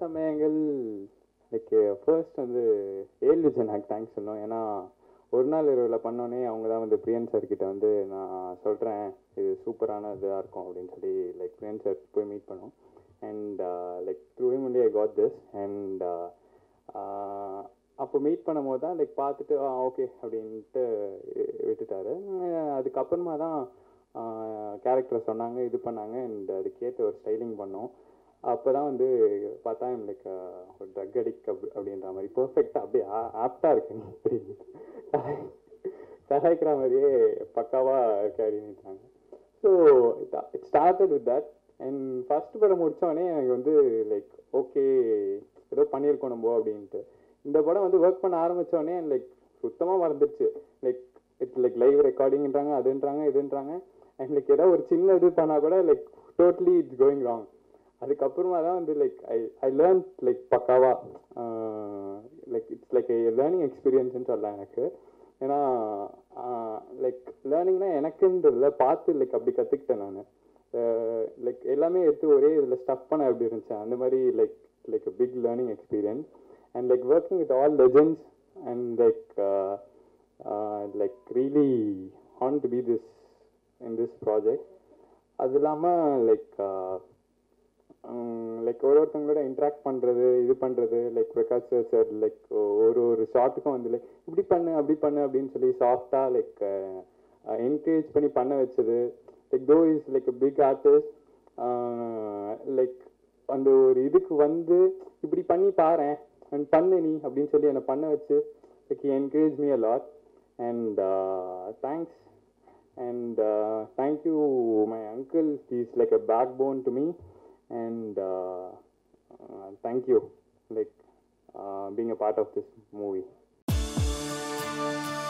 சமயங்கள் like first வந்து ஏல் விஜயனாக்கு தேங்க்ஸ் சொல்லணும் ஏன்னா ஒரு நாள் இரவில் பண்ணோன்னே அவங்க தான் வந்து பிரியன் சார் கிட்ட வந்து நான் சொல்கிறேன் இது சூப்பரான இதாக இருக்கும் அப்படின்னு சொல்லி லைக் பிரியன் சார் போய் மீட் பண்ணோம் and like through him only I got this and அப்போ மீட் பண்ணும்போது தான் லைக் பார்த்துட்டு ஆ ஓகே அப்படின்ட்டு விட்டுட்டாரு அஹ் அதுக்கப்புறமா தான் கேரக்டர் சொன்னாங்க இது பண்ணாங்க அண்ட் அதுக்கேற்ற ஒரு ஸ்டைலிங் பண்ணோம் அப்போ தான் வந்து பார்த்தா லைக் ஒரு ட்ரக் அடிக்ட் அப் அப்படின்ற மாதிரி பர்ஃபெக்டாக அப்படியே ஆப்டாக இருக்கு நீ அப்படின்னு கலாய்க்கிற மாதிரியே பக்காவாக இருக்கு அப்படின்னுட்டாங்க so it started with that and first படம் முடித்தோடனே எனக்கு வந்து லைக் ஓகே ஏதோ பண்ணியிருக்கோம் நம்ம அப்படின்ட்டு இந்த படம் வந்து ஒர்க் பண்ண ஆரம்பித்தோடனே லைக் சுத்தமாக மறந்துடுச்சு லைக் இட்ஸ் லைக் லைவ் ரெக்கார்டிங்ன்றாங்க அதுன்றாங்க இதுன்றாங்க அண்ட் லைக் ஏதோ ஒரு சின்ன இது பண்ணால் கூட like totally it's going wrong அதுக்கப்புறமா தான் வந்து like I I learn like பக்காவா லைக் இட்ஸ் லைக் லேர்னிங் எக்ஸ்பீரியன்ஸ்னு சொல்லலாம் எனக்கு ஏன்னா லைக் லேர்னிங்னா எனக்குன்றதுல பார்த்து லைக் அப்படி கற்றுக்கிட்டேன் நான் லைக் எல்லாமே எடுத்து ஒரே இதில் ஸ்டஃப் பண்ண எப்படி இருந்துச்சு அந்த மாதிரி like like big learning experience and like working with all legends and like like really ஹான் to be this in this project அது இல்லாமல் லைக் லைக் ஒரு ஒருத்தவங்களோட இன்ட்ராக்ட் பண்ணுறது இது பண்ணுறது like Prakash sir sir like ஒரு ஒரு ஷாட்டுக்கும் வந்து லைக் இப்படி பண்ணு அப்படி பண்ணு அப்படின்னு சொல்லி சாஃப்டாக லைக் என்கரேஜ் பண்ணி பண்ண வச்சது like though is like big artist like அந்த ஒரு இதுக்கு வந்து இப்படி பண்ணி பாரு அண்ட் பண்ணு நீ அப்படின்னு சொல்லி என்னை பண்ண வச்சு like encourage me a lot and thanks and uh, thank you my uncle he's like a backbone to me and uh, uh, thank you like uh, being a part of this movie